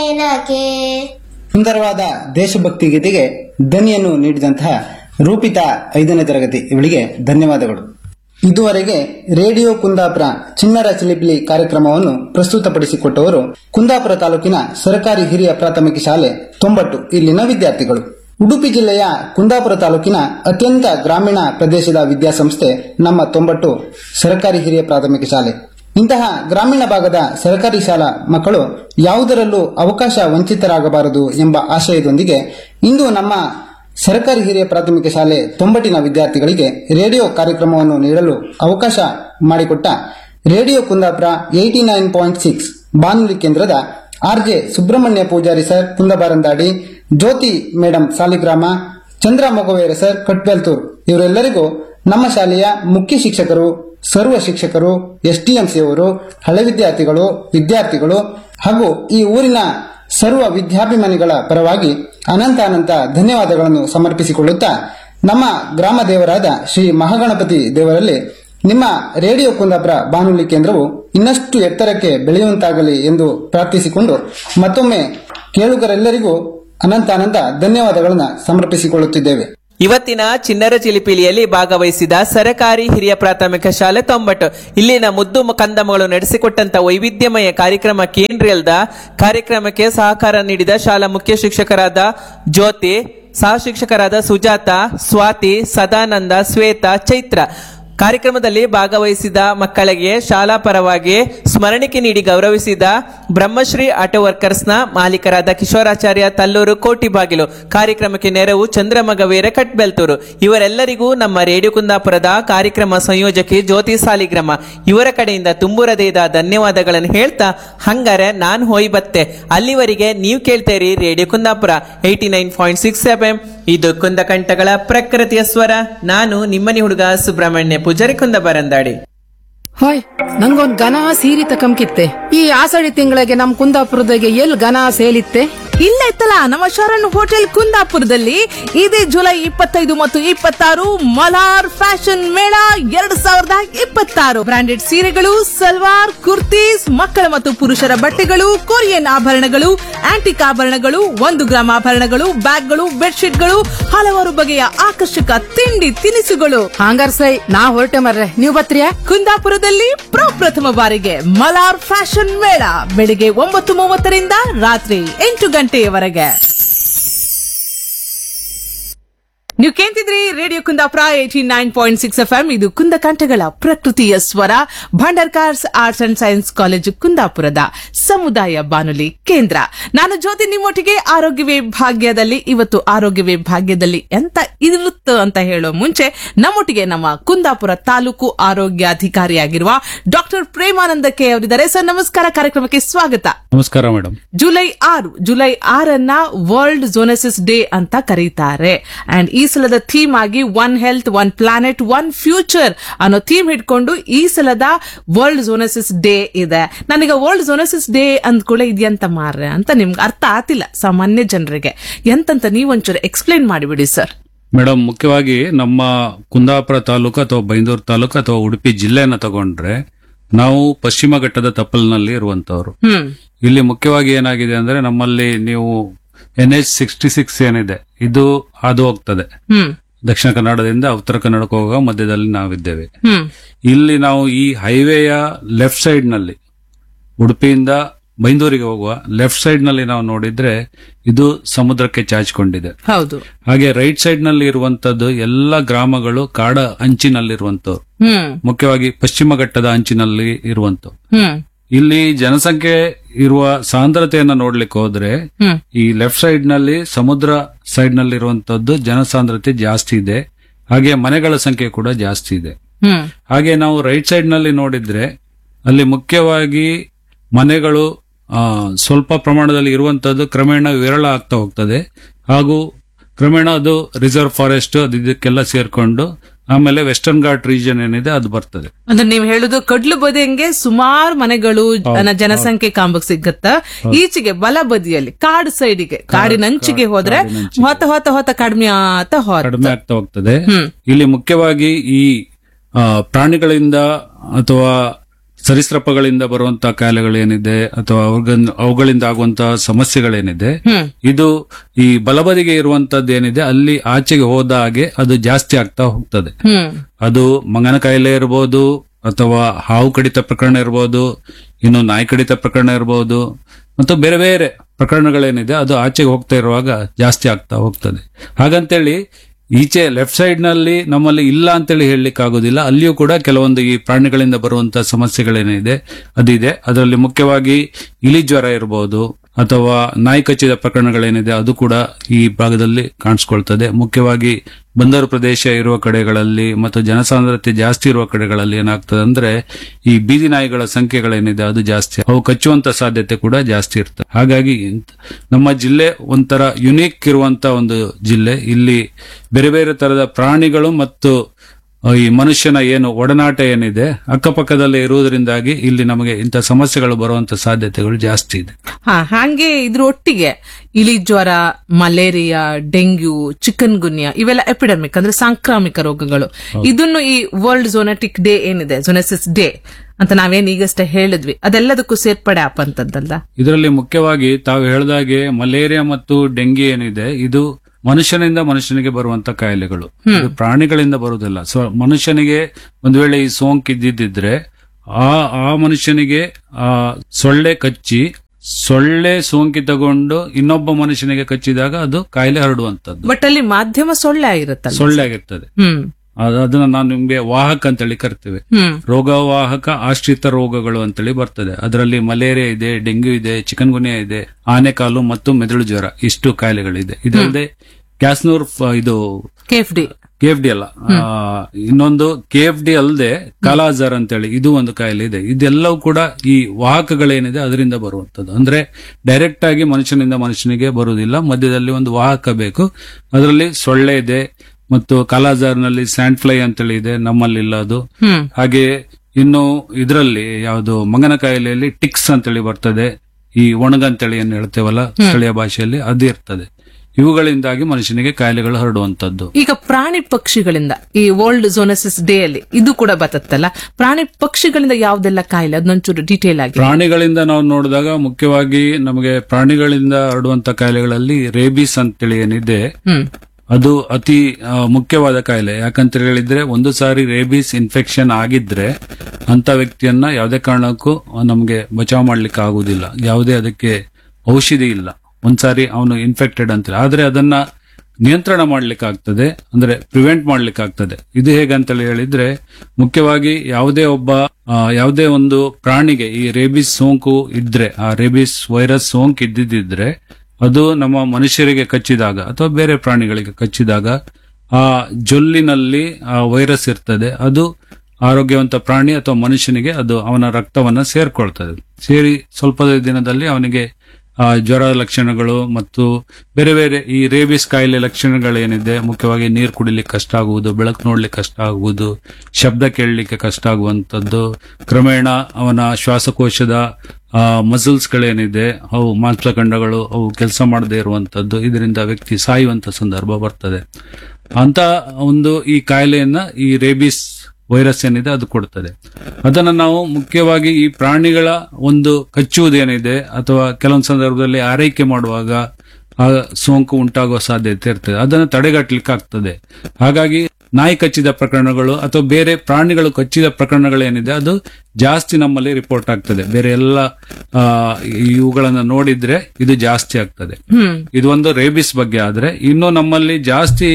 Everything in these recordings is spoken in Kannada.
ಏನಕ್ಕೆ ಸುಂದರವಾದ ದೇಶಭಕ್ತಿ ಗೀತೆಗೆ ಧ್ವನಿಯನ್ನು ನೀಡಿದಂತಹ ರೂಪಿತಾ ಐದನೇ ತರಗತಿ ಇವಳಿಗೆ ಧನ್ಯವಾದಗಳು ಇದುವರೆಗೆ ರೇಡಿಯೋ ಕುಂದಾಪುರ ಚಿಣ್ಣರ ಚಿಲಿಪಿಲಿ ಕಾರ್ಯಕ್ರಮವನ್ನು ಪ್ರಸ್ತುತಪಡಿಸಿಕೊಟ್ಟವರು ಕುಂದಾಪುರ ತಾಲೂಕಿನ ಸರ್ಕಾರಿ ಹಿರಿಯ ಪ್ರಾಥಮಿಕ ಶಾಲೆ ತೊಂಬಟ್ಟು ಇಲ್ಲಿನ ವಿದ್ಯಾರ್ಥಿಗಳು ಉಡುಪಿ ಜಿಲ್ಲೆಯ ಕುಂದಾಪುರ ತಾಲೂಕಿನ ಅತ್ಯಂತ ಗ್ರಾಮೀಣ ಪ್ರದೇಶದ ವಿದ್ಯಾಸಂಸ್ಥೆ ನಮ್ಮ ತೊಂಬಟ್ಟು ಸರ್ಕಾರಿ ಹಿರಿಯ ಪ್ರಾಥಮಿಕ ಶಾಲೆ ಇಂತಹ ಗ್ರಾಮೀಣ ಭಾಗದ ಸರ್ಕಾರಿ ಶಾಲಾ ಮಕ್ಕಳು ಯಾವುದರಲ್ಲೂ ಅವಕಾಶ ವಂಚಿತರಾಗಬಾರದು ಎಂಬ ಆಶಯದೊಂದಿಗೆ ಇಂದು ನಮ್ಮ ಸರ್ಕಾರಿ ಹಿರಿಯ ಪ್ರಾಥಮಿಕ ಶಾಲೆ ತೊಂಬಟ್ಟಿನ ವಿದ್ಯಾರ್ಥಿಗಳಿಗೆ ರೇಡಿಯೋ ಕಾರ್ಯಕ್ರಮವನ್ನು ನೀಡಲು ಅವಕಾಶ ಮಾಡಿಕೊಟ್ಟ radio Kundapura eighty nine point six ಬಾನುಲಿ ಕೇಂದ್ರದ ಆರ್ಜೆ ಸುಬ್ರಹ್ಮಣ್ಯ ಪೂಜಾರಿ ಸರ್ ಕುಂದಬಾರಂದಾಡಿ ಜ್ಯೋತಿ ಮೇಡಂ ಸಾಲಿಗ್ರಾಮ ಚಂದ್ರ ಮೊಗವೇರ ಸರ್ ಕಟ್ಬೆಲ್ತೂರ್ ಇವರೆಲ್ಲರಿಗೂ ನಮ್ಮ ಶಾಲೆಯ ಮುಖ್ಯ ಶಿಕ್ಷಕರು ಸರ್ವ ಶಿಕ್ಷಕರು ಎಸ್ಟಿಎಂಸಿಯವರು ಹಳೆ ವಿದ್ಯಾರ್ಥಿಗಳು ವಿದ್ಯಾರ್ಥಿಗಳು ಹಾಗೂ ಈ ಊರಿನ ಸರ್ವ ವಿದ್ಯಾಭಿಮಾನಿಗಳ ಪರವಾಗಿ ಅನಂತ ಅನಂತ ಧನ್ಯವಾದಗಳನ್ನು ಸಮರ್ಪಿಸಿಕೊಳ್ಳುತ್ತಾ ನಮ್ಮ ಗ್ರಾಮ ದೇವರಾದ ಶ್ರೀ ಮಹಾಗಣಪತಿ ದೇವರಲ್ಲಿ ನಿಮ್ಮ ರೇಡಿಯೋ ಕುಂದಾಪುರ ಬಾನುಲಿ ಕೇಂದ್ರವು ಇನ್ನಷ್ಟು ಎತ್ತರಕ್ಕೆ ಬೆಳೆಯುವಂತಾಗಲಿ ಎಂದು ಪ್ರಾರ್ಥಿಸಿಕೊಂಡು ಮತ್ತೊಮ್ಮೆ ಕೇಳುಗರೆಲ್ಲರಿಗೂ ಅನಂತ ಅನಂತ ಧನ್ಯವಾದಗಳನ್ನು ಸಮರ್ಪಿಸಿಕೊಳ್ಳುತ್ತಿದ್ದೇವೆ ಇವತ್ತಿನ ಚಿನ್ನರ ಚಿಲಿಪಿಲಿಯಲ್ಲಿ ಭಾಗವಹಿಸಿದ ಸರಕಾರಿ ಹಿರಿಯ ಪ್ರಾಥಮಿಕ ಶಾಲೆ ತೊಂಬಟ್ಟು ಇಲ್ಲಿನ ಮುದ್ದು ಕಂದಮಗಳು ನಡೆಸಿಕೊಟ್ಟಂತ ವೈವಿಧ್ಯಮಯ ಕಾರ್ಯಕ್ರಮ ಕೇಂದ್ರಲ್ದ ಕಾರ್ಯಕ್ರಮಕ್ಕೆ ಸಹಕಾರ ನೀಡಿದ ಶಾಲಾ ಮುಖ್ಯ ಶಿಕ್ಷಕರಾದ ಜ್ಯೋತಿ ಸಹ ಶಿಕ್ಷಕರಾದ ಸುಜಾತ ಸ್ವಾತಿ ಸದಾನಂದ ಶ್ವೇತಾ ಚೈತ್ರ ಕಾರ್ಯಕ್ರಮದಲ್ಲಿ ಭಾಗವಹಿಸಿದ ಮಕ್ಕಳಿಗೆ ಶಾಲಾ ಪರವಾಗಿ ಸ್ಮರಣಿಕೆ ನೀಡಿ ಗೌರವಿಸಿದ ಬ್ರಹ್ಮಶ್ರೀ ಆಟೋ ವರ್ಕರ್ಸ್ನ ಮಾಲೀಕರಾದ ಕಿಶೋರಾಚಾರ್ಯ ತಲ್ಲೂರು ಕೋಟಿಬಾಗಿಲು ಕಾರ್ಯಕ್ರಮಕ್ಕೆ ನೆರವು ಚಂದ್ರಮಗವೀರ ಕಟ್ಬೆಲ್ತೂರು ಇವರೆಲ್ಲರಿಗೂ ನಮ್ಮ ರೇಡಿಯೋ ಕುಂದಾಪುರದ ಕಾರ್ಯಕ್ರಮ ಸಂಯೋಜಕಿ ಜ್ಯೋತಿ ಸಾಲಿಗ್ರಾಮ ಇವರ ಕಡೆಯಿಂದ ತುಂಬುರದೇದ ಧನ್ಯವಾದಗಳನ್ನು ಹೇಳ್ತಾ ಹಂಗಾರೆ ನಾನ್ ಹೋಯ್ ಬತ್ತೆ ಅಲ್ಲಿವರೆಗೆ ನೀವು ಕೇಳ್ತೇರಿ radio Kundapura eighty nine point six F M ಇದು ಕುಂದಕಂಠಗಳ ಪ್ರಕೃತಿಯ ಸ್ವರ ನಾನು ನಿಮ್ಮನಿ ಹುಡುಗ ಸುಬ್ರಹ್ಮಣ್ಯ ಪೂಜಾರಿ ಕುಂದಬರಂದಾಡಿ ಹಾಯ್ ನಂಗೊಂದ್ ಘನ ಸೀರೆ ತಕಂಕಿತ್ತೆ ಈ ಆಸಡಿ ತಿಂಗಳಿಗೆ ನಮ್ ಕುಂದಾಪುರದಾಗೆ ಎಲ್ ಘನ ಸೇಲಿತ್ತೆ ಇಲ್ಲೇ ಇತ್ತಲ್ಲ ನಮ್ಮ ಶರಣ್ ಹೋಟೆಲ್ ಕುಂದಾಪುರದಲ್ಲಿ ಇದೇ ಜುಲೈ ಇಪ್ಪತ್ತೈದು ಮತ್ತು ಇಪ್ಪತ್ತಾರು ಮಲಾರ್ ಫ್ಯಾಷನ್ ಮೇಳ ಎರಡ್ ಸಾವಿರದ ಇಪ್ಪತ್ತಾರು ಬ್ರಾಂಡೆಡ್ ಸೀರೆಗಳು ಸಲ್ವಾರ್ ಕುರ್ತೀಸ್ ಮಕ್ಕಳ ಮತ್ತು ಪುರುಷರ ಬಟ್ಟೆಗಳು ಕೊರಿಯನ್ ಆಭರಣಗಳು ಆಂಟಿಕ್ ಆಭರಣಗಳು ಒಂದು ಗ್ರಾಮ್ ಆಭರಣಗಳು ಬ್ಯಾಗ್ಗಳು ಬೆಡ್ಶೀಟ್ಗಳು ಹಲವಾರು ಬಗೆಯ ಆಕರ್ಷಕ ತಿಂಡಿ ತಿನಿಸುಗಳು ಹಂಗಾರ್ ಸೈ ನಾ ಹೊರಟೆ ಮರ್ರೆ ನೀವ್ ಬತ್ರಿಯಾ ಕುಂದಾಪುರದಲ್ಲಿ ಪ್ರಪ್ರಥಮ ಬಾರಿಗೆ ಮಲಾರ್ ಫ್ಯಾಷನ್ ಮೇಳ ಬೆಳಿಗ್ಗೆ ಒಂಬತ್ತು ಮೂವತ್ತರಿಂದ ರಾತ್ರಿ ಎಂಟು ಗಂಟೆಯವರೆಗೆ ನೀವು ಕೇಳ್ತಿದ್ರಿ radio Kundapura eighty nine point six F M ಇದು ಕುಂದಕಂಠಗಳ ಪ್ರಕೃತಿಯ ಸ್ವರ Bhandarkars arts and science college ಕುಂದಾಪುರದ ಸಮುದಾಯ ಬಾನುಲಿ ಕೇಂದ್ರ ನಾನು ಜ್ಯೋತಿ ನಿಮ್ಮೊಟ್ಟಿಗೆ ಆರೋಗ್ಯವೇ ಭಾಗ್ಯದಲ್ಲಿ ಇವತ್ತು ಆರೋಗ್ಯವೇ ಭಾಗ್ಯದಲ್ಲಿ ಎಂತ ಇರುತ್ತ ಅಂತ ಹೇಳೋ ಮುಂಚೆ ನಮ್ಮೊಟ್ಟಿಗೆ ನಮ್ಮ ಕುಂದಾಪುರ ತಾಲೂಕು ಆರೋಗ್ಯಾಧಿಕಾರಿಯಾಗಿರುವ ಡಾಕ್ಟರ್ ಪ್ರೇಮಾನಂದ ಕೆ ಅವರಿದ್ದಾರೆ ಸರ್ ನಮಸ್ಕಾರ ಕಾರ್ಯಕ್ರಮಕ್ಕೆ ಸ್ವಾಗತ ನಮಸ್ಕಾರ ಮೇಡಮ್ ಜುಲೈ ಆರು ಜುಲೈ ಆರನ್ನ ವರ್ಲ್ಡ್ ಜೋನಸಿಸ್ ಡೇ ಅಂತ ಕರೀತಾರೆ ಅಂಡ್ ಈ ಸಲದ ಥೀಮ್ ಆಗಿ one health one planet one future ಅನ್ನೋ ಥೀಮ್ ಹಿಡ್ಕೊಂಡು ಈ ಸಲದ ವರ್ಲ್ಡ್ ಜೋನಸಿಸ್ ಡೇ ಇದೆ ನನಗೆ ವರ್ಲ್ಡ್ ಜೋನಸಿಸ್ ಡೇ ಅಂದ್ಕೊಳ್ಳೆ ಇದೆಯಂತ ಮಾರ್ರೆ ಅಂತ ನಿಮ್ಗೆ ಅರ್ಥ ಆತಿಲ್ಲ ಸಾಮಾನ್ಯ ಜನರಿಗೆ ಎಂತಂತ ನೀವೊಂಚೂರು ಎಕ್ಸ್ಪ್ಲೇನ್ ಮಾಡಿಬಿಡಿ ಸರ್ ಮೇಡಮ್ ಮುಖ್ಯವಾಗಿ ನಮ್ಮ ಕುಂದಾಪುರ ತಾಲೂಕು ಅಥವಾ ಬೈಂದೂರು ತಾಲೂಕು ಅಥವಾ ಉಡುಪಿ ಜಿಲ್ಲೆಯನ್ನ ತಗೊಂಡ್ರೆ ನಾವು ಪಶ್ಚಿಮ ಘಟ್ಟದ ತಪ್ಪಲಿನಲ್ಲಿ ಇರುವಂತವ್ರು ಹ್ಮ್ ಇಲ್ಲಿ ಮುಖ್ಯವಾಗಿ ಏನಾಗಿದೆ ಅಂದ್ರೆ ನಮ್ಮಲ್ಲಿ ನೀವು ಎನ್ ಎಚ್ ಸಿಕ್ಸ್ಟಿ ಸಿಕ್ಸ್ ಏನಿದೆ ಇದು ಹಾದು ಹೋಗ್ತದೆ ಹ್ಮ್ ದಕ್ಷಿಣ ಕನ್ನಡದಿಂದ ಉತ್ತರ ಕನ್ನಡಕ್ಕೆ ಹೋಗುವ ಮಧ್ಯದಲ್ಲಿ ನಾವಿದ್ದೇವೆ ಹ್ಮ್ ಇಲ್ಲಿ ನಾವು ಈ ಹೈವೇಯ ಲೆಫ್ಟ್ ಸೈಡ್ ನಲ್ಲಿ ಉಡುಪಿಯಿಂದ ಬೈಂದೂರಿಗೆ ಹೋಗುವ ಲೆಫ್ಟ್ ಸೈಡ್ ನಲ್ಲಿ ನಾವು ನೋಡಿದ್ರೆ ಇದು ಸಮುದ್ರಕ್ಕೆ ಚಾಚಿಕೊಂಡಿದೆ ಹೌದು ಹಾಗೆ ರೈಟ್ ಸೈಡ್ ನಲ್ಲಿ ಇರುವಂತದ್ದು ಎಲ್ಲ ಗ್ರಾಮಗಳು ಕಾಡ ಅಂಚಿನಲ್ಲಿರುವಂತವ್ರು ಹ್ಮ್ ಮುಖ್ಯವಾಗಿ ಪಶ್ಚಿಮ ಘಟ್ಟದ ಅಂಚಿನಲ್ಲಿ ಇರುವಂತವು ಹ್ಮ್ ಇಲ್ಲಿ ಜನಸಂಖ್ಯೆ ಇರುವ ಸಾಂದ್ರತೆಯನ್ನ ನೋಡ್ಲಿಕ್ಕೆ ಹೋದ್ರೆ ಹ್ಮ್ ಈ ಲೆಫ್ಟ್ ಸೈಡ್ ನಲ್ಲಿ ಸಮುದ್ರ ಸೈಡ್ ನಲ್ಲಿ ಇರುವಂತದ್ದು ಜನಸಾಂದ್ರತೆ ಜಾಸ್ತಿ ಇದೆ ಹಾಗೆ ಮನೆಗಳ ಸಂಖ್ಯೆ ಕೂಡ ಜಾಸ್ತಿ ಇದೆ ಹ್ಮ್ ಹಾಗೆ ನಾವು ರೈಟ್ ಸೈಡ್ ನಲ್ಲಿ ನೋಡಿದ್ರೆ ಅಲ್ಲಿ ಮುಖ್ಯವಾಗಿ ಮನೆಗಳು ಆ, ಸ್ವಲ್ಪ ಪ್ರಮಾಣದಲ್ಲಿ ಇರುವಂತದ್ದು ಕ್ರಮೇಣ ವಿರಳ ಆಗ್ತಾ ಹೋಗ್ತದೆ ಹಾಗೂ ಕ್ರಮೇಣ ಅದು ರಿಸರ್ವ್ ಫಾರೆಸ್ಟ್ ಅದು ಇದಕ್ಕೆಲ್ಲ ಸೇರ್ಕೊಂಡು ಆಮೇಲೆ ವೆಸ್ಟರ್ನ್ ಘಾಟ್ ರೀಜನ್ ಏನಿದೆ ಅದು ಬರ್ತದೆ ಅಂದ್ರೆ ನೀವ್ ಹೇಳುದು ಕಡ್ಲು ಬದಿಯಂಗೆ ಸುಮಾರು ಮನೆಗಳು ಜನ- ಜನಸಂಖ್ಯೆ ಕಾಂಬಕ್ ಸಿಗತ್ತ ಈಚೆಗೆ ಬಲ ಬದಿಯಲ್ಲಿ ಕಾಡು ಸೈಡಿಗೆ ಕಾಡಿನಂಚಿಗೆ ಹೋದ್ರೆ ಹೊತ್ತ ಹೊತ್ತ ಹೊತ್ತ ಕಡಿಮೆ ಆತ ಹೋತ ಕಡಿಮೆ ಆಗ್ತಾ ಹೋಗ್ತದೆ ಹ್ಮ್. ಇಲ್ಲಿ ಮುಖ್ಯವಾಗಿ ಈ ಆ, ಪ್ರಾಣಿಗಳಿಂದ ಅಥವಾ ಸರಿಸೃಪಗಳಿಂದ ಬರುವಂತಹ ಕಾಯಿಲೆಗಳೇನಿದೆ ಅಥವಾ ಅವುಗನ್- ಅವುಗಳಿಂದ ಆಗುವಂತಹ ಸಮಸ್ಯೆಗಳೇನಿದೆ ಇದು ಈ ಬಲಬದಿಗೆ ಇರುವಂತದ್ದು ಏನಿದೆ ಅಲ್ಲಿ ಆಚೆಗೆ ಹೋದ ಹಾಗೆ ಅದು ಜಾಸ್ತಿ ಆಗ್ತಾ ಹೋಗ್ತದೆ ಹ್ಮ್ ಅದು ಮಂಗನ ಕಾಯಿಲೆ ಇರಬಹುದು ಅಥವಾ ಹಾವು ಕಡಿತ ಪ್ರಕರಣ ಇರಬಹುದು ಇನ್ನು ನಾಯಿ ಕಡಿತ ಪ್ರಕರಣ ಇರಬಹುದು ಮತ್ತು ಬೇರೆ ಬೇರೆ ಪ್ರಕರಣಗಳೇನಿದೆ ಅದು ಆಚೆಗೆ ಹೋಗ್ತಾ ಇರುವಾಗ ಜಾಸ್ತಿ ಆಗ್ತಾ ಹೋಗ್ತದೆ ಹಾಗಂತೇಳಿ ಈಚೆ ಲೆಫ್ಟ್ ಸೈಡ್ ನಲ್ಲಿ ನಮ್ಮಲ್ಲಿ ಇಲ್ಲ ಅಂತೇಳಿ ಹೇಳಲಿಕ್ಕೆ ಆಗೋದಿಲ್ಲ ಅಲ್ಲಿಯೂ ಕೂಡ ಕೆಲವೊಂದು ಈ ಪ್ರಾಣಿಗಳಿಂದ ಬರುವಂತಹ ಸಮಸ್ಯೆಗಳೇನಿದೆ ಅದಿದೆ ಅದರಲ್ಲಿ ಮುಖ್ಯವಾಗಿ ಇಲಿ ಜ್ವರ ಇರಬಹುದು ಅಥವಾ ನಾಯಿ ಕಚ್ಚಿದ ಪ್ರಕರಣಗಳೇನಿದೆ ಅದು ಕೂಡ ಈ ಭಾಗದಲ್ಲಿ ಕಾಣಿಸ್ಕೊಳ್ತದೆ ಮುಖ್ಯವಾಗಿ ಬಂದರು ಪ್ರದೇಶ ಇರುವ ಕಡೆಗಳಲ್ಲಿ ಮತ್ತು ಜನಸಾಂದ್ರತೆ ಜಾಸ್ತಿ ಇರುವ ಕಡೆಗಳಲ್ಲಿ ಏನಾಗ್ತದೆ ಅಂದ್ರೆ ಈ ಬೀದಿ ನಾಯಿಗಳ ಸಂಖ್ಯೆಗಳೇನಿದೆ ಅದು ಜಾಸ್ತಿ ಅವು ಕಚ್ಚುವಂತ ಸಾಧ್ಯತೆ ಕೂಡ ಜಾಸ್ತಿ ಇರ್ತದೆ ಹಾಗಾಗಿ ಇಂತ- ನಮ್ಮ ಜಿಲ್ಲೆ ಒಂಥರ ಯುನೀಕ್ ಇರುವಂತ ಒಂದು ಜಿಲ್ಲೆ ಇಲ್ಲಿ ಬೇರೆ ಬೇರೆ ತರದ ಪ್ರಾಣಿಗಳು ಮತ್ತು ಆ, ಈ ಮನುಷ್ಯನ ಏನು ಒಡನಾಟ ಏನಿದೆ ಅಕ್ಕಪಕ್ಕದಲ್ಲೇ ಇರುವುದರಿಂದಾಗಿ ಇಲ್ಲಿ ನಮಗೆ ಇಂಥ ಸಮಸ್ಯೆಗಳು ಬರುವಂತ ಸಾಧ್ಯತೆಗಳು ಜಾಸ್ತಿ ಇದೆ ಹಾ ಹಾಗೆ ಇದ್ರ ಒಟ್ಟಿಗೆ ಇಲಿ ಜ್ವರ ಮಲೇರಿಯಾ ಡೆಂಗ್ಯೂ ಚಿಕನ್ ಗುನ್ಯಾ ಇವೆಲ್ಲ ಎಪಿಡೆಮಿಕ್ ಅಂದ್ರೆ ಸಾಂಕ್ರಾಮಿಕ ರೋಗಗಳು ಇದನ್ನು ಈ ವರ್ಲ್ಡ್ ಝೋನೆಟಿಕ್ ಡೇ ಏನಿದೆ ಝೊನೆಸಿಸ್ ಡೇ ಅಂತ ನಾವೇನ್ ಈಗಷ್ಟೇ ಹೇಳಿದ್ವಿ ಅದೆಲ್ಲದಕ್ಕೂ ಸೇರ್ಪಡೆ ಆಪಂತದ್ದಲ್ಲ ಇದರಲ್ಲಿ ಮುಖ್ಯವಾಗಿ ತಾವು ಹೇಳಿದಾಗೆ ಮಲೇರಿಯಾ ಮತ್ತು ಡೆಂಗಿ ಏನಿದೆ ಇದು ಮನುಷ್ಯನಿಂದ ಮನುಷ್ಯನಿಗೆ ಬರುವಂತ ಕಾಯಿಲೆಗಳು ಇದು ಪ್ರಾಣಿಗಳಿಂದ ಬರುವುದಿಲ್ಲ ಸೊ ಮನುಷ್ಯನಿಗೆ ಒಂದು ವೇಳೆ ಈ ಸೋಂಕು ಇದ್ದಿದ್ದಿದ್ರೆ ಆ ಆ ಮನುಷ್ಯನಿಗೆ ಆ ಸೊಳ್ಳೆ ಕಚ್ಚಿ ಸೊಳ್ಳೆ ಸೋಂಕಿ ತಗೊಂಡು ಇನ್ನೊಬ್ಬ ಮನುಷ್ಯನಿಗೆ ಕಚ್ಚಿದಾಗ ಅದು ಕಾಯಿಲೆ ಹರಡುವಂತದ್ದು ಬಟ್ ಅಲ್ಲಿ ಮಾಧ್ಯಮ ಸೊಳ್ಳೆ ಆಗಿರುತ್ತಲ್ಲ ಸೊಳ್ಳೆ ಆಗಿರ್ತದೆ ಹ್ಮ್ ಅದ್- ಅದನ್ನ ನಾನು ನಿಮ್ಗೆ ವಾಹಕ ಅಂತೇಳಿ ಕರಿತೇವೆ ಹ್ಮ್ ರೋಗವಾಹಕ ಆಶ್ರಿತ ರೋಗಗಳು ಅಂತೇಳಿ ಬರ್ತದೆ ಅದರಲ್ಲಿ ಮಲೇರಿಯಾ ಇದೆ ಡೆಂಗ್ಯೂ ಇದೆ ಚಿಕನ್ ಗುನ್ಯಾ ಇದೆ ಆನೆಕಾಲು ಮತ್ತು ಮೆದುಳು ಜ್ವರ ಇಷ್ಟು ಕಾಯಿಲೆಗಳಿದೆ ಇದಲ್ಲದೆ ಕ್ಯಾಸ್ನೂರ್ ಫ- ಇದು KF D K F D ಅಲ್ಲ ಆ, ಇನ್ನೊಂದು ಕೆ ಎಫ್ ಡಿ ಅಲ್ಲದೆ ಕಾಲಾಜರ್ ಅಂತೇಳಿ ಇದು ಒಂದು ಕಾಯಿಲೆ ಇದೆ ಇದೆಲ್ಲವೂ ಕೂಡ ಈ ವಾಹಕಗಳೇನಿದೆ ಅದರಿಂದ ಬರುವಂತದ್ದು ಅಂದ್ರೆ ಡೈರೆಕ್ಟ್ ಆಗಿ ಮನುಷ್ಯನಿಂದ ಮನುಷ್ಯನಿಗೆ ಬರುವುದಿಲ್ಲ ಮಧ್ಯದಲ್ಲಿ ಒಂದು ವಾಹಕ ಬೇಕು ಅದರಲ್ಲಿ ಸೊಳ್ಳೆ ಇದೆ ಮತ್ತು ಕಾಲಾಜಾರ್ನಲ್ಲಿ ಸ್ಯಾಂಡ್ ಫ್ಲೈ ಅಂತೇಳಿ ಇದೆ ನಮ್ಮಲ್ಲಿಲ್ಲ ಅದು ಹ್ಮ್ ಹಾಗೆ ಇನ್ನು ಇದರಲ್ಲಿ ಯಾವುದು ಮಂಗನ ಕಾಯಿಲೆಯಲ್ಲಿ ಟಿಕ್ಸ್ ಅಂತೇಳಿ ಬರ್ತದೆ ಈ ಒಣಗ ಅಂತೇಳಿ ಏನ್ ಹೇಳ್ತೇವಲ್ಲ ಸ್ಥಳೀಯ ಭಾಷೆಯಲ್ಲಿ ಅದು ಇರ್ತದೆ ಇವುಗಳಿಂದಾಗಿ ಮನುಷ್ಯನಿಗೆ ಕಾಯಿಲೆಗಳು ಹರಡುವಂತದ್ದು ಈಗ ಪ್ರಾಣಿ ಪಕ್ಷಿಗಳಿಂದ ಈ ವರ್ಲ್ಡ್ ಝೋನಸಿಸ್ ಡೇ ಅಲ್ಲಿ ಇದು ಕೂಡ ಬರ್ತತ್ತಲ್ಲ ಪ್ರಾಣಿ ಪಕ್ಷಿಗಳಿಂದ ಯಾವ್ದೆಲ್ಲ ಕಾಯಿಲೆ ಅದನ್ನೊಂಚೂರು ಡೀಟೇಲ್ ಆಗಿ ಪ್ರಾಣಿಗಳಿಂದ ನಾವು ನೋಡಿದಾಗ ಮುಖ್ಯವಾಗಿ ನಮಗೆ ಪ್ರಾಣಿಗಳಿಂದ ಹರಡುವಂತ ಕಾಯಿಲೆಗಳಲ್ಲಿ ರೇಬಿಸ್ ಅಂತೇಳಿ ಏನಿದೆ ಹ್ಮ್ ಅದು ಅತಿ ಆ, ಮುಖ್ಯವಾದ ಕಾಯಿಲೆ ಯಾಕಂತ ಹೇಳಿದ್ರೆ ಒಂದು ಸಾರಿ ರೇಬಿಸ್ ಇನ್ಫೆಕ್ಷನ್ ಆಗಿದ್ರೆ ಅಂತ ವ್ಯಕ್ತಿಯನ್ನ ಯಾವುದೇ ಕಾರಣಕ್ಕೂ ನಮಗೆ ಬಚಾವ್ ಮಾಡ್ಲಿಕ್ಕೆ ಆಗುದಿಲ್ಲ ಯಾವುದೇ ಅದಕ್ಕೆ ಔಷಧಿ ಇಲ್ಲ ಒಂದ್ಸಾರಿ ಅವನು ಇನ್ಫೆಕ್ಟೆಡ್ ಅಂತ ಆದ್ರೆ ಅದನ್ನ ನಿಯಂತ್ರಣ ಮಾಡ್ಲಿಕ್ಕೆ ಆಗ್ತದೆ ಅಂದ್ರೆ ಪ್ರಿವೆಂಟ್ ಮಾಡ್ಲಿಕ್ಕೆ ಆಗ್ತದೆ ಇದು ಹೇಗಂತೇಳಿ ಹೇಳಿದ್ರೆ ಮುಖ್ಯವಾಗಿ ಯಾವುದೇ ಒಬ್ಬ ಆ, ಯಾವುದೇ ಒಂದು ಪ್ರಾಣಿಗೆ ಈ ರೇಬಿಸ್ ಸೋಂಕು ಇದ್ರೆ ಆ ರೇಬಿಸ್ ವೈರಸ್ ಸೋಂಕು ಇದ್ದಿದ್ದಿದ್ರೆ ಅದು ನಮ್ಮ ಮನುಷ್ಯರಿಗೆ ಕಚ್ಚಿದಾಗ ಅಥವಾ ಬೇರೆ ಪ್ರಾಣಿಗಳಿಗೆ ಕಚ್ಚಿದಾಗ ಆ ಜೊಲ್ಲಿನಲ್ಲಿ ಆ ವೈರಸ್ ಇರ್ತದೆ ಅದು ಆರೋಗ್ಯವಂತ ಪ್ರಾಣಿ ಅಥವಾ ಮನುಷ್ಯನಿಗೆ ಅದು ಅವನ ರಕ್ತವನ್ನ ಸೇರ್ಕೊಳ್ತದೆ ಸೇರಿ ಸ್ವಲ್ಪ ದಿನದಲ್ಲಿ ಅವನಿಗೆ ಆ ಜ್ವರ ಲಕ್ಷಣಗಳು ಮತ್ತು ಬೇರೆ ಬೇರೆ ಈ ರೇಬಿಸ್ ಕಾಯಿಲೆ ಲಕ್ಷಣಗಳೇನಿದೆ ಮುಖ್ಯವಾಗಿ ನೀರು ಕುಡಿಲಿಕ್ಕೆ ಕಷ್ಟ ಆಗುವುದು ಬೆಳಕು ನೋಡ್ಲಿಕ್ಕೆ ಕಷ್ಟ ಆಗುವುದು ಶಬ್ದ ಕೇಳಲಿಕ್ಕೆ ಕಷ್ಟ ಆಗುವಂತದ್ದು ಕ್ರಮೇಣ ಅವನ ಶ್ವಾಸಕೋಶದ ಆ ಮಸಲ್ಸ್ ಗಳೇನಿದೆ ಅವು ಮಾಂಸಖಂಡಗಳು ಅವು ಕೆಲಸ ಮಾಡದೇ ಇರುವಂತದ್ದು ಇದರಿಂದ ವ್ಯಕ್ತಿ ಸಾಯುವಂತ ಸಂದರ್ಭ ಬರ್ತದೆ ಅಂತ ಒಂದು ಈ ಕಾಯಿಲೆಯನ್ನ ಈ ರೇಬಿಸ್ ವೈರಸ್ ಏನಿದೆ ಅದು ಕೊಡ್ತದೆ ಅದನ್ನ ನಾವು ಮುಖ್ಯವಾಗಿ ಈ ಪ್ರಾಣಿಗಳ ಒಂದು ಕಚ್ಚುವುದೇನಿದೆ ಅಥವಾ ಕೆಲವೊಂದು ಸಂದರ್ಭದಲ್ಲಿ ಆರೈಕೆ ಮಾಡುವಾಗ ಆ ಸೋಂಕು ಉಂಟಾಗುವ ಸಾಧ್ಯತೆ ಇರ್ತದೆ ಅದನ್ನು ತಡೆಗಟ್ಟಲಿಕ್ಕೆ ಆಗ್ತದೆ ಹಾಗಾಗಿ ನಾಯಿ ಕಚ್ಚಿದ ಪ್ರಕರಣಗಳು ಅಥವಾ ಬೇರೆ ಪ್ರಾಣಿಗಳು ಕಚ್ಚಿದ ಪ್ರಕರಣಗಳೇನಿದೆ ಅದು ಜಾಸ್ತಿ ನಮ್ಮಲ್ಲಿ ರಿಪೋರ್ಟ್ ಆಗ್ತದೆ ಬೇರೆ ಎಲ್ಲ ಆ, ಇವುಗಳನ್ನ ನೋಡಿದ್ರೆ ಇದು ಜಾಸ್ತಿ ಆಗ್ತದೆ ಹ್ಮ್ ಇದು ಒಂದು ರೇಬಿಸ್ ಬಗ್ಗೆ ಆದ್ರೆ ಇನ್ನು ನಮ್ಮಲ್ಲಿ ಜಾಸ್ತಿ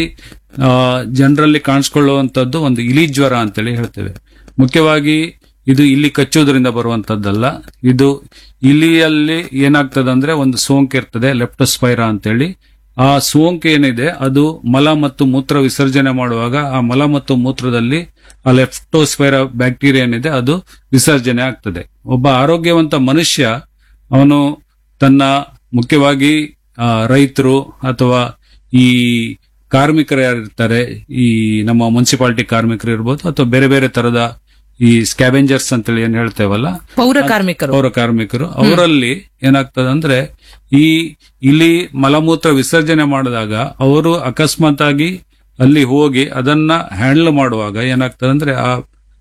ಜನರಲ್ಲಿ ಕಾಣಿಸ್ಕೊಳ್ಳುವಂತದ್ದು ಒಂದು ಇಲಿ ಜ್ವರ ಅಂತೇಳಿ ಹೇಳ್ತೇವೆ ಮುಖ್ಯವಾಗಿ ಇದು ಇಲ್ಲಿ ಕಚ್ಚೋದ್ರಿಂದ ಬರುವಂತದ್ದಲ್ಲ ಇದು ಇಲಿಯಲ್ಲಿ ಏನಾಗ್ತದೆ ಅಂದ್ರೆ ಒಂದು ಸೋಂಕು ಇರ್ತದೆ ಲೆಪ್ಟೋಸ್ಪೈರಾ ಅಂತೇಳಿ ಆ ಸೋಂಕು ಏನಿದೆ ಅದು ಮಲ ಮತ್ತು ಮೂತ್ರ ವಿಸರ್ಜನೆ ಮಾಡುವಾಗ ಆ ಮಲ ಮತ್ತು ಮೂತ್ರದಲ್ಲಿ ಆ ಲೆಪ್ಟೋಸ್ಪೈರಾ ಬ್ಯಾಕ್ಟೀರಿಯಾ ಏನಿದೆ ಅದು ವಿಸರ್ಜನೆ ಆಗ್ತದೆ ಒಬ್ಬ ಆರೋಗ್ಯವಂತ ಮನುಷ್ಯ ಅವನು ತನ್ನ ಮುಖ್ಯವಾಗಿ ಆ, ರೈತರು ಅಥವಾ ಈ ಕಾರ್ಮಿಕರು ಯಾರಿರ್ತಾರೆ ಈ ನಮ್ಮ ಮುನ್ಸಿಪಾಲಿಟಿ ಕಾರ್ಮಿಕರು ಇರ್ಬೋದು ಅಥವಾ ಬೇರೆ ಬೇರೆ ತರದ ಈ ಸ್ಕ್ಯಾವೆಂಜರ್ಸ್ ಅಂತೇಳಿ ಏನ್ ಹೇಳ್ತೇವಲ್ಲ ಪೌರ ಕಾರ್ಮಿಕರು ಪೌರ ಕಾರ್ಮಿಕರು ಅವರಲ್ಲಿ ಏನಾಗ್ತದೆ ಅಂದ್ರೆ ಈ ಇಲಿ ಮಲಮೂತ್ರ ವಿಸರ್ಜನೆ ಮಾಡಿದಾಗ ಅವರು ಅಕಸ್ಮಾತ್ ಆಗಿ ಅಲ್ಲಿ ಹೋಗಿ ಅದನ್ನ ಹ್ಯಾಂಡಲ್ ಮಾಡುವಾಗ ಏನಾಗ್ತದೆ ಅಂದ್ರೆ ಆ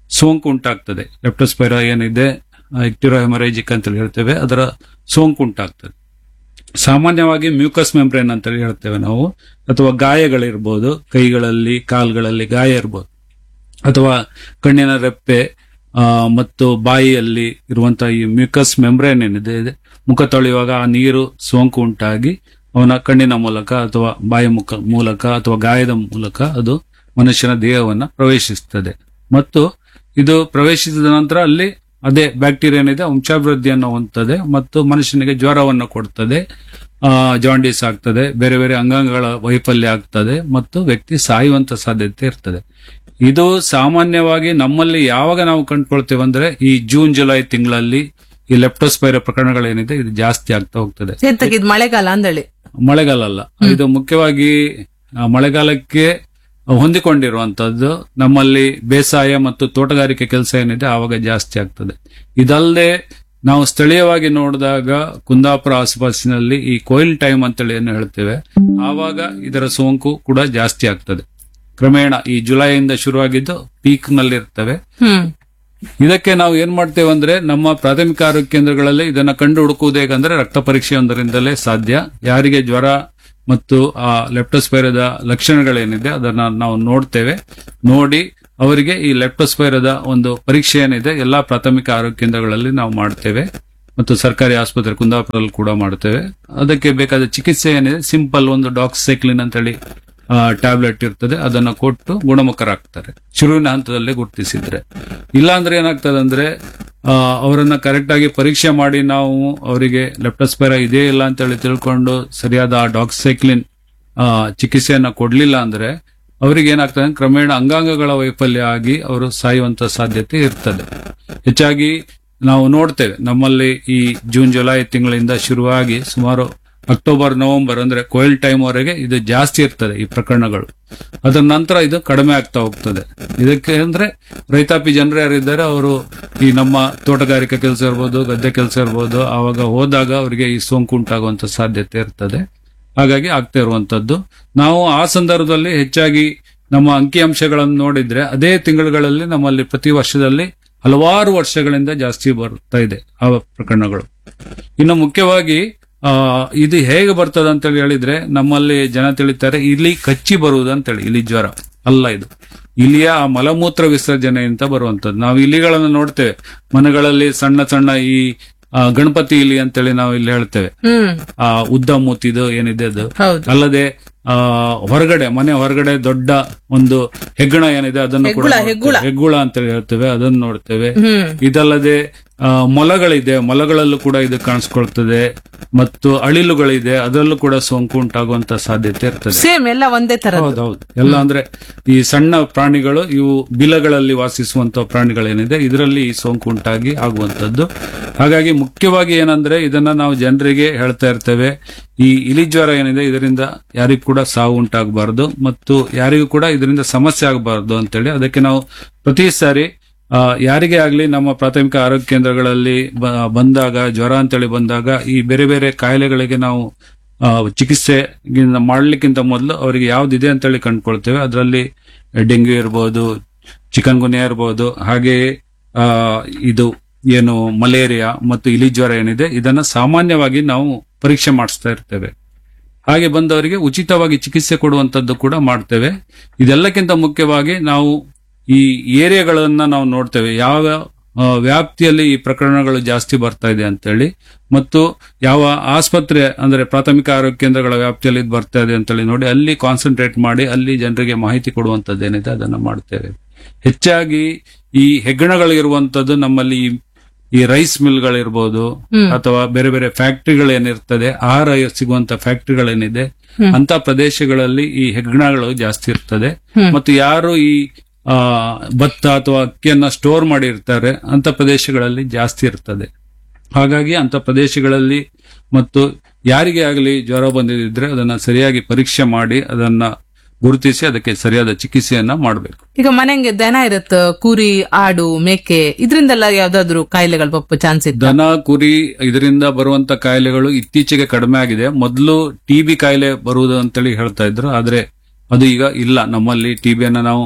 ಸೋಂಕು ಉಂಟಾಗ್ತದೆ ಲೆಪ್ಟೋಸ್ಪೈರಾ ಏನಿದೆ ಇಕ್ಟಿರೋ ಹೆಮರೇಜಿಕ್ ಅಂತ ಹೇಳ್ತೇವೆ ಅದರ ಸೋಂಕು ಉಂಟಾಗ್ತದೆ ಸಾಮಾನ್ಯವಾಗಿ ಮ್ಯೂಕಸ್ ಮೆಂಬ್ರೇನ್ ಅಂತ ಹೇಳ್ತೇವೆ ನಾವು ಅಥವಾ ಗಾಯಗಳಿರ್ಬೋದು ಕೈಗಳಲ್ಲಿ ಕಾಲ್ಗಳಲ್ಲಿ ಗಾಯ ಇರ್ಬೋದು ಅಥವಾ ಕಣ್ಣಿನ ರೆಪ್ಪೆ ಆ, ಮತ್ತು ಬಾಯಿಯಲ್ಲಿ ಇರುವಂತಹ ಈ ಮ್ಯೂಕಸ್ ಮೆಂಬ್ರೇನ್ ಏನಿದೆ ಇದೆ, ಮುಖ ತೊಳೆಯುವಾಗ ಆ ನೀರು ಸೋಂಕು ಉಂಟಾಗಿ ಅವನ ಕಣ್ಣಿನ ಮೂಲಕ ಅಥವಾ ಬಾಯಿ ಮುಖ ಮೂಲಕ ಅಥವಾ ಗಾಯದ ಮೂಲಕ ಅದು ಮನುಷ್ಯನ ದೇಹವನ್ನ ಪ್ರವೇಶಿಸುತ್ತದೆ ಮತ್ತು ಇದು ಪ್ರವೇಶಿಸಿದ ನಂತರ ಅಲ್ಲಿ ಅದೇ ಬ್ಯಾಕ್ಟೀರಿಯಾ ಏನಿದೆ ವಂಶಾಭಿವೃದ್ಧಿಯನ್ನು ಹೊಂದುತ್ತದೆ ಮತ್ತು ಮನುಷ್ಯನಿಗೆ ಜ್ವರವನ್ನು ಕೊಡ್ತದೆ ಆ, ಜಾಂಡೀಸ್ ಆಗ್ತದೆ ಬೇರೆ ಬೇರೆ ಅಂಗಾಂಗಗಳ ವೈಫಲ್ಯ ಆಗ್ತದೆ ಮತ್ತು ವ್ಯಕ್ತಿ ಸಾಯುವಂತ ಸಾಧ್ಯತೆ ಇರ್ತದೆ ಇದು ಸಾಮಾನ್ಯವಾಗಿ ನಮ್ಮಲ್ಲಿ ಯಾವಾಗ ನಾವು ಕಂಡುಕೊಳ್ತೇವೆ ಅಂದ್ರೆ ಈ ಜೂನ್ ಜುಲೈ ತಿಂಗಳಲ್ಲಿ ಈ ಲೆಪ್ಟೋಸ್ಪೈರ ಪ್ರಕರಣಗಳೇನಿದೆ ಇದು ಜಾಸ್ತಿ ಆಗ್ತಾ ಹೋಗ್ತದೆ ಸೇತಕ್ಕಿದ್ ಮಳೆಗಾಲ ಅಂದಳಿ ಮಳೆಗಾಲ ಅಲ್ಲ ಇದು ಮುಖ್ಯವಾಗಿ ಆ, ಮಳೆಗಾಲಕ್ಕೆ ಹೊಂದಿಕೊಂಡಿರುವಂತದ್ದು ನಮ್ಮಲ್ಲಿ ಬೇಸಾಯ ಮತ್ತು ತೋಟಗಾರಿಕೆ ಕೆಲಸ ಏನಿದೆ ಆವಾಗ ಜಾಸ್ತಿ ಆಗ್ತದೆ ಇದಲ್ಲದೆ ನಾವು ಸ್ಥಳೀಯವಾಗಿ ನೋಡಿದಾಗ ಕುಂದಾಪುರ ಆಸುಪಾಸಿನಲ್ಲಿ ಈ ಕೊಯಿಲ್ ಟೈಮ್ ಅಂತೇಳಿ ಏನು ಹೇಳ್ತೇವೆ ಆವಾಗ ಇದರ ಸೋಂಕು ಕೂಡ ಜಾಸ್ತಿ ಆಗ್ತದೆ ಕ್ರಮೇಣ ಈ ಜುಲೈಯಿಂದ ಶುರುವಾಗಿದ್ದು ಪೀಕ್ ನಲ್ಲಿ ಇರ್ತವೆ ಹ್ಮ್ ಇದಕ್ಕೆ ನಾವು ಏನ್ ಮಾಡ್ತೇವೆ ಅಂದ್ರೆ ನಮ್ಮ ಪ್ರಾಥಮಿಕ ಆರೋಗ್ಯ ಕೇಂದ್ರಗಳಲ್ಲಿ ಇದನ್ನ ಕಂಡು ಹುಡುಕುವುದು ಹೇಗಂದ್ರೆ ರಕ್ತ ಪರೀಕ್ಷೆಯೊಂದರಿಂದಲೇ ಸಾಧ್ಯ ಯಾರಿಗೆ ಜ್ವರ ಮತ್ತು ಆ ಲೆಪ್ಟೋಸ್ಪೈರದ ಲಕ್ಷಣಗಳೇನಿದೆ ಅದನ್ನ ನಾವು ನೋಡ್ತೇವೆ ನೋಡಿ ಅವರಿಗೆ ಈ ಲೆಪ್ಟೋಸ್ಪೈರದ ಒಂದು ಪರೀಕ್ಷೆ ಏನಿದೆ ಎಲ್ಲಾ ಪ್ರಾಥಮಿಕ ಆರೋಗ್ಯ ಕೇಂದ್ರಗಳಲ್ಲಿ ನಾವು ಮಾಡ್ತೇವೆ ಮತ್ತು ಸರ್ಕಾರಿ ಆಸ್ಪತ್ರೆ ಕುಂದಾಪುರಲ್ಲಿ ಕೂಡ ಮಾಡ್ತೇವೆ ಅದಕ್ಕೆ ಬೇಕಾದ ಚಿಕಿತ್ಸೆ ಏನಿದೆ ಸಿಂಪಲ್ ಒಂದು ಡಾಕ್ಸೈಕ್ಲಿನ್ ಅಂತೇಳಿ ಟ್ಯಾಬ್ಲೆಟ್ ಇರ್ತದೆ ಅದನ್ನ ಕೊಟ್ಟು ಗುಣಮುಖರಾಗ್ತಾರೆ ಶುರುವಿನ ಹಂತದಲ್ಲೇ ಗುರುತಿಸಿದ್ರೆ ಇಲ್ಲಾಂದ್ರೆ ಏನಾಗ್ತದೆ ಅಂದ್ರೆ ಆ, ಅವರನ್ನ ಕರೆಕ್ಟ್ ಆಗಿ ಪರೀಕ್ಷೆ ಮಾಡಿ ನಾವು ಅವರಿಗೆ ಲೆಪ್ಟೋಸ್ಪೈರ ಇದೆಯೇ ಇಲ್ಲ ಅಂತೇಳಿ ತಿಳ್ಕೊಂಡು ಸರಿಯಾದ ಆ ಡಾಕ್ಸೈಕ್ಲಿನ್ ಆ, ಚಿಕಿತ್ಸೆಯನ್ನ ಕೊಡ್ಲಿಲ್ಲ ಅಂದ್ರೆ ಅವರಿಗೆ ಏನಾಗ್ತದೆ ಅಂದ್ರೆ ಕ್ರಮೇಣ ಅಂಗಾಂಗಗಳ ವೈಫಲ್ಯ ಆಗಿ ಅವರು ಸಾಯುವಂತ ಸಾಧ್ಯತೆ ಇರ್ತದೆ ಹೆಚ್ಚಾಗಿ ನಾವು ನೋಡ್ತೇವೆ ನಮ್ಮಲ್ಲಿ ಈ ಜೂನ್ ಜುಲೈ ತಿಂಗಳಿಂದ ಶುರುವಾಗಿ ಸುಮಾರು ಅಕ್ಟೋಬರ್ ನವೆಂಬರ್ ಅಂದ್ರೆ ಕೊಯಿಲ್ ಟೈಮ್ ವರೆಗೆ ಇದು ಜಾಸ್ತಿ ಇರ್ತದೆ ಈ ಪ್ರಕರಣಗಳು ಅದರ ನಂತರ ಇದು ಕಡಿಮೆ ಆಗ್ತಾ ಹೋಗ್ತದೆ ಇದಕ್ಕೆ ಅಂದ್ರೆ ರೈತಾಪಿ ಜನರು ಯಾರಿದ್ದಾರೆ ಅವರು ಈ ನಮ್ಮ ತೋಟಗಾರಿಕೆ ಕೆಲಸ ಇರ್ಬೋದು ಗದ್ದೆ ಕೆಲಸ ಇರ್ಬೋದು ಆವಾಗ ಹೋದಾಗ ಅವರಿಗೆ ಈ ಸೋಂಕು ಉಂಟಾಗುವಂತ ಸಾಧ್ಯತೆ ಇರ್ತದೆ ಹಾಗಾಗಿ ಆಗ್ತಾ ಇರುವಂತದ್ದು ನಾವು ಆ ಸಂದರ್ಭದಲ್ಲಿ ಹೆಚ್ಚಾಗಿ ನಮ್ಮ ಅಂಕಿಅಂಶಗಳನ್ನು ನೋಡಿದ್ರೆ ಅದೇ ತಿಂಗಳುಗಳಲ್ಲಿ ನಮ್ಮಲ್ಲಿ ಪ್ರತಿ ವರ್ಷದಲ್ಲಿ ಹಲವಾರು ವರ್ಷಗಳಿಂದ ಜಾಸ್ತಿ ಬರ್ತಾ ಇದೆ ಆ ಪ್ರಕರಣಗಳು ಇನ್ನು ಮುಖ್ಯವಾಗಿ ಆ ಇದು ಹೇಗೆ ಬರ್ತದೆ ಅಂತೇಳಿ ಹೇಳಿದ್ರೆ ನಮ್ಮಲ್ಲಿ ಜನ ತಿಳಿತಾರೆ ಇಲಿ ಕಚ್ಚಿ ಬರುವುದು ಅಂತೇಳಿ ಇಲಿ ಜ್ವರ ಅಲ್ಲ ಇದು ಇಲಿಯ ಆ ಮಲಮೂತ್ರ ವಿಸರ್ಜನೆಯಿಂದ ಬರುವಂತದ್ದು ನಾವು ಇಲಿಗಳನ್ನು ನೋಡ್ತೇವೆ ಮನೆಗಳಲ್ಲಿ ಸಣ್ಣ ಸಣ್ಣ ಈ ಆ, ಗಣಪತಿ ಇಲಿ ಅಂತೇಳಿ ನಾವು ಇಲ್ಲಿ ಹೇಳ್ತೇವೆ ಹ್ಮ್ ಆ ಉದ್ದ ಮೂತಿದು ಏನಿದೆ ಅದು ಹೌದು ಅಲ್ಲದೆ ಆ ಹೊರಗಡೆ ಮನೆ ಹೊರಗಡೆ ದೊಡ್ಡ ಒಂದು ಹೆಗ್ಗಣ ಏನಿದೆ ಅದನ್ನು ಕೂಡ ಹೆಗ್ಗುಳ, ನೋಡ್ತೇವೆ. ಹೆಗ್ಗುಳ. ಹೆಗ್ಗುಳ ಅಂತ ಹೇಳ್ತೇವೆ ಅದನ್ನು ನೋಡ್ತೇವೆ ಹ್ಮ್ ಇದಲ್ಲದೆ ಆ, ಮೊಲಗಳಿದೆ ಮೊಲಗಳಲ್ಲೂ ಕೂಡ ಇದು ಕಾಣಿಸ್ಕೊಳ್ತದೆ ಮತ್ತು ಅಳಿಲುಗಳಿದೆ ಅದರಲ್ಲೂ ಕೂಡ ಸೋಂಕು ಉಂಟಾಗುವಂತ ಸಾಧ್ಯತೆ ಇರ್ತದೆ ಸೇಮ್ ಎಲ್ಲ ಒಂದೇ ತರ ಹೌದೌದು ಎಲ್ಲ ಅಂದ್ರೆ ಈ ಸಣ್ಣ ಪ್ರಾಣಿಗಳು ಇವು ಬಿಲಗಳಲ್ಲಿ ವಾಸಿಸುವಂತ ಪ್ರಾಣಿಗಳೇನಿದೆ ಇದರಲ್ಲಿ ಈ ಸೋಂಕು ಉಂಟಾಗಿ ಆಗುವಂತದ್ದು ಹಾಗಾಗಿ ಮುಖ್ಯವಾಗಿ ಏನಂದ್ರೆ ಇದನ್ನ ನಾವು ಜನರಿಗೆ ಹೇಳ್ತಾ ಇರ್ತೇವೆ ಈ ಇಲಿ ಜ್ವರ ಏನಿದೆ ಇದರಿಂದ ಯಾರಿಗೂ ಕೂಡ ಸಾವು ಉಂಟಾಗಬಾರದು ಮತ್ತು ಯಾರಿಗೂ ಕೂಡ ಇದರಿಂದ ಸಮಸ್ಯೆ ಆಗಬಾರದು ಅಂತೇಳಿ ಅದಕ್ಕೆ ನಾವು ಪ್ರತಿ ಸಾರಿ ಆ, ಯಾರಿಗೇ ಆಗ್ಲಿ ನಮ್ಮ ಪ್ರಾಥಮಿಕ ಆರೋಗ್ಯ ಕೇಂದ್ರಗಳಲ್ಲಿ ಬ- ಬಂದಾಗ ಜ್ವರ ಅಂತೇಳಿ ಬಂದಾಗ ಈ ಬೇರೆ ಬೇರೆ ಕಾಯಿಲೆಗಳಿಗೆ ನಾವು ಆ, ಚಿಕಿತ್ಸೆ ಮಾಡ್ಲಿಕ್ಕಿಂತ ಮೊದಲು ಅವರಿಗೆ ಯಾವ್ದಿದೆ ಅಂತೇಳಿ ಕಂಡ್ಕೊಳ್ತೇವೆ ಅದರಲ್ಲಿ ಡೆಂಗ್ಯೂ ಇರ್ಬೋದು ಚಿಕನ್ ಗುನ್ಯಾ ಇರ್ಬೋದು ಹಾಗೆಯೇ ಆ, ಇದು ಏನು ಮಲೇರಿಯಾ ಮತ್ತು ಇಲಿ ಜ್ವರ ಏನಿದೆ ಇದನ್ನ ಸಾಮಾನ್ಯವಾಗಿ ನಾವು ಪರೀಕ್ಷೆ ಮಾಡಿಸ್ತಾ ಇರ್ತೇವೆ ಹಾಗೆ ಬಂದವರಿಗೆ ಉಚಿತವಾಗಿ ಚಿಕಿತ್ಸೆ ಕೊಡುವಂತದ್ದು ಕೂಡ ಮಾಡ್ತೇವೆ ಇದೆಲ್ಲಕ್ಕಿಂತ ಮುಖ್ಯವಾಗಿ ನಾವು ಈ ಏರಿಯಾಗಳನ್ನ ನಾವು ನೋಡ್ತೇವೆ ಯಾವ ಆ, ವ್ಯಾಪ್ತಿಯಲ್ಲಿ ಈ ಪ್ರಕರಣಗಳು ಜಾಸ್ತಿ ಬರ್ತಾ ಇದೆ ಅಂತೇಳಿ ಮತ್ತು ಯಾವ ಆಸ್ಪತ್ರೆ ಅಂದ್ರೆ ಪ್ರಾಥಮಿಕ ಆರೋಗ್ಯ ಕೇಂದ್ರಗಳ ವ್ಯಾಪ್ತಿಯಲ್ಲಿ ಇದು ಬರ್ತಾ ಇದೆ ಅಂತೇಳಿ ನೋಡಿ ಅಲ್ಲಿ ಕಾನ್ಸಂಟ್ರೇಟ್ ಮಾಡಿ ಅಲ್ಲಿ ಜನರಿಗೆ ಮಾಹಿತಿ ಕೊಡುವಂತದ್ದೇನಿದೆ ಅದನ್ನ ಮಾಡ್ತೇವೆ ಹೆಚ್ಚಾಗಿ ಈ ಹೆಗ್ಗಣಗಳಿರುವಂತದ್ದು ನಮ್ಮಲ್ಲಿ ಈ- ಈ ರೈಸ್ ಮಿಲ್ಗಳಿರ್ಬೋದು ಅಥವಾ ಬೇರೆ ಬೇರೆ ಫ್ಯಾಕ್ಟರಿಗಳೇನಿರ್ತದೆ ಆಹಾರ ಸಿಗುವಂತ ಫ್ಯಾಕ್ಟರಿಗಳೇನಿದೆ ಅಂತ ಪ್ರದೇಶಗಳಲ್ಲಿ ಈ ಹೆಗ್ಗಣಗಳು ಜಾಸ್ತಿ ಇರ್ತದೆ ಮತ್ತು ಯಾರು ಈ ಆ ಭತ್ತ ಅಥವಾ ಅಕ್ಕಿಯನ್ನ ಸ್ಟೋರ್ ಮಾಡಿರ್ತಾರೆ ಅಂತ ಪ್ರದೇಶಗಳಲ್ಲಿ ಜಾಸ್ತಿ ಇರ್ತದೆ ಹಾಗಾಗಿ ಅಂತ ಪ್ರದೇಶಗಳಲ್ಲಿ ಮತ್ತು ಯಾರಿಗೆ ಆಗಲಿ ಜ್ವರ ಬಂದಿದ್ರೆ ಅದನ್ನ ಸರಿಯಾಗಿ ಪರೀಕ್ಷೆ ಮಾಡಿ ಅದನ್ನ ಗುರುತಿಸಿ ಅದಕ್ಕೆ ಸರಿಯಾದ ಚಿಕಿತ್ಸೆಯನ್ನ ಮಾಡಬೇಕು ಈಗ ಮನೆಗೆ ದನ ಇರತ್ತ ಕುರಿ ಆಡು ಮೇಕೆ ಇದ್ರಿಂದೆಲ್ಲ ಯಾವ್ದಾದ್ರು ಕಾಯಿಲೆಗಳು ಬಪ್ಪ ಚಾನ್ಸ್ ಇತ್ತು ದನ ಕುರಿ ಇದರಿಂದ ಬರುವಂತ ಕಾಯಿಲೆಗಳು ಇತ್ತೀಚೆಗೆ ಕಡಿಮೆ ಆಗಿದೆ ಮೊದಲು ಟಿಬಿ ಕಾಯಿಲೆ ಬರುವುದು ಅಂತೇಳಿ ಹೇಳ್ತಾ ಇದ್ರು ಆದ್ರೆ ಅದು ಈಗ ಇಲ್ಲ ನಮ್ಮಲ್ಲಿ ಟಿಬಿಯನ್ನ ನಾವು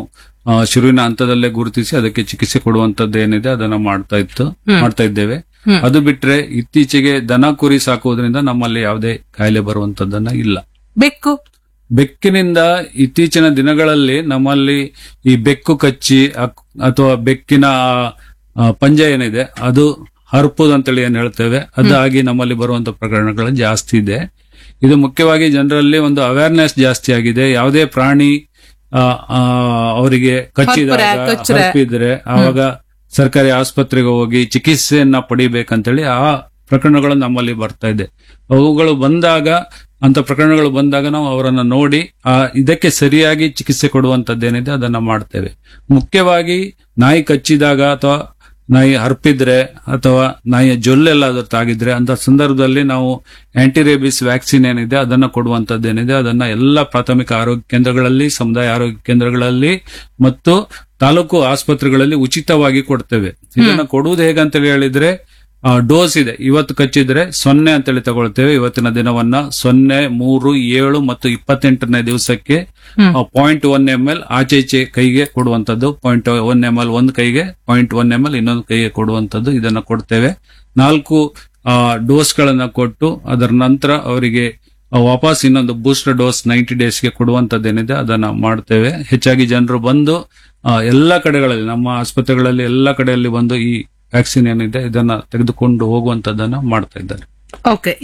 ಆ, ಶುರುವಿನ ಹಂತದಲ್ಲೇ ಗುರುತಿಸಿ ಅದಕ್ಕೆ ಚಿಕಿತ್ಸೆ ಕೊಡುವಂತದ್ದು ಏನಿದೆ ಅದನ್ನ ಮಾಡ್ತಾ ಇತ್ತು ಮಾಡ್ತಾ ಇದ್ದೇವೆ ಅದು ಬಿಟ್ರೆ ಇತ್ತೀಚೆಗೆ ದನ ಕುರಿ ಸಾಕುವುದರಿಂದ ನಮ್ಮಲ್ಲಿ ಯಾವುದೇ ಕಾಯಿಲೆ ಬರುವಂತದ್ದನ್ನ ಇಲ್ಲ ಬೆಕ್ಕು ಬೆಕ್ಕಿನಿಂದ ಇತ್ತೀಚಿನ ದಿನಗಳಲ್ಲಿ ನಮ್ಮಲ್ಲಿ ಈ ಬೆಕ್ಕು ಕಚ್ಚಿ ಅಕ್- ಅಥವಾ ಬೆಕ್ಕಿನ ಆ, ಪಂಜ ಏನಿದೆ ಅದು ಹರ್ಪುದು ಅಂತೇಳಿ ಏನ್ ಹೇಳ್ತೇವೆ ಅದಾಗಿ ನಮ್ಮಲ್ಲಿ ಬರುವಂತ ಪ್ರಕರಣಗಳು ಜಾಸ್ತಿ ಇದೆ ಇದು ಮುಖ್ಯವಾಗಿ ಜನರಲ್ಲಿ ಒಂದು ಅವೇರ್ನೆಸ್ ಜಾಸ್ತಿ ಆಗಿದೆ ಯಾವುದೇ ಪ್ರಾಣಿ ಆ, ಆ, ಅವರಿಗೆ ಕಚ್ಚಿದಾಗ ಹರ್ಪರೆ, ಕಚ್ರೆ. ಹರ್ಪಿದ್ರೆ ಆವಾಗ ಸರ್ಕಾರಿ ಆಸ್ಪತ್ರೆಗೆ ಹೋಗಿ ಚಿಕಿತ್ಸೆಯನ್ನ ಪಡಿಬೇಕಂತೇಳಿ ಆ ಪ್ರಕರಣಗಳು ನಮ್ಮಲ್ಲಿ ಬರ್ತಾ ಇದೆ ಅವುಗಳು ಬಂದಾಗ ಅಂತ ಪ್ರಕರಣಗಳು ಬಂದಾಗ ನಾವು ಅವರನ್ನ ನೋಡಿ ಆ ಇದಕ್ಕೆ ಸರಿಯಾಗಿ ಚಿಕಿತ್ಸೆ ಕೊಡುವಂತದ್ದೇನಿದೆ ಅದನ್ನ ಮಾಡ್ತೇವೆ ಮುಖ್ಯವಾಗಿ ನಾಯಿ ಕಚ್ಚಿದಾಗ ಅಥವಾ ನಾಯಿ ಹರ್ಪಿದ್ರೆ ಅಥವಾ ನಾಯಿಯ ಜೊಲ್ಲೆಲ್ಲಾದ್ರೂ ತಾಗಿದ್ರೆ ಅಂತ ಸಂದರ್ಭದಲ್ಲಿ ನಾವು ಆಂಟಿ ರೇಬಿಸ್ ವ್ಯಾಕ್ಸಿನ್ ಏನಿದೆ ಅದನ್ನ ಕೊಡುವಂತದ್ದೇನಿದೆ ಅದನ್ನ ಎಲ್ಲ ಪ್ರಾಥಮಿಕ ಆರೋಗ್ಯ ಕೇಂದ್ರಗಳಲ್ಲಿ ಸಮುದಾಯ ಆರೋಗ್ಯ ಕೇಂದ್ರಗಳಲ್ಲಿ ಮತ್ತು ತಾಲೂಕು ಆಸ್ಪತ್ರೆಗಳಲ್ಲಿ ಉಚಿತವಾಗಿ ಕೊಡ್ತೇವೆ ಇದನ್ನ ಕೊಡುವುದು ಹೇಗಂತೇಳಿ ಹೇಳಿದ್ರೆ ಡೋಸ್ ಇದೆ ಇವತ್ತು ಕಚ್ಚಿದ್ರೆ ಸೊನ್ನೆ ಅಂತೇಳಿ ತಗೊಳ್ತೇವೆ ಇವತ್ತಿನ ದಿನವನ್ನ ಸೊನ್ನೆ ಮೂರು ಏಳು ಮತ್ತು ಇಪ್ಪತ್ತೆಂಟನೇ ದಿವಸಕ್ಕೆ ಪಾಯಿಂಟ್ ಒನ್ ಎಂ ಎಲ್ ಆಚೆ ಈಚೆ ಕೈಗೆ ಕೊಡುವಂತದ್ದು ಪಾಯಿಂಟ್ ಒನ್ ಎಂ ಎಲ್ ಒಂದು ಕೈಗೆ ಪಾಯಿಂಟ್ ಒನ್ ಎಂ ಎಲ್ ಇನ್ನೊಂದು ಕೈಗೆ ಕೊಡುವಂತದ್ದು ಇದನ್ನ ಕೊಡ್ತೇವೆ ನಾಲ್ಕು ಡೋಸ್ ಗಳನ್ನ ಕೊಟ್ಟು ಅದರ ನಂತರ ಅವರಿಗೆ ಆ, ವಾಪಸ್ ಇನ್ನೊಂದು ಬೂಸ್ಟರ್ ಡೋಸ್ ನೈಂಟಿ ಡೇಸ್ಗೆ ಕೊಡುವಂತದ್ದೇನಿದೆ ಅದನ್ನ ಮಾಡ್ತೇವೆ ಹೆಚ್ಚಾಗಿ ಜನರು ಬಂದು ಆ, ಎಲ್ಲ ಕಡೆಗಳಲ್ಲಿ ನಮ್ಮ ಆಸ್ಪತ್ರೆಗಳಲ್ಲಿ ಎಲ್ಲ ಕಡೆಯಲ್ಲಿ ಬಂದು ಈ ವ್ಯಾಕ್ಸಿನ್ ಏನಿದೆ ಇದನ್ನ ತೆಗೆದುಕೊಂಡು ಹೋಗುವಂತದ್ದನ್ನ ಮಾಡ್ತಾ ಇದ್ದಾರೆ ಓಕೆ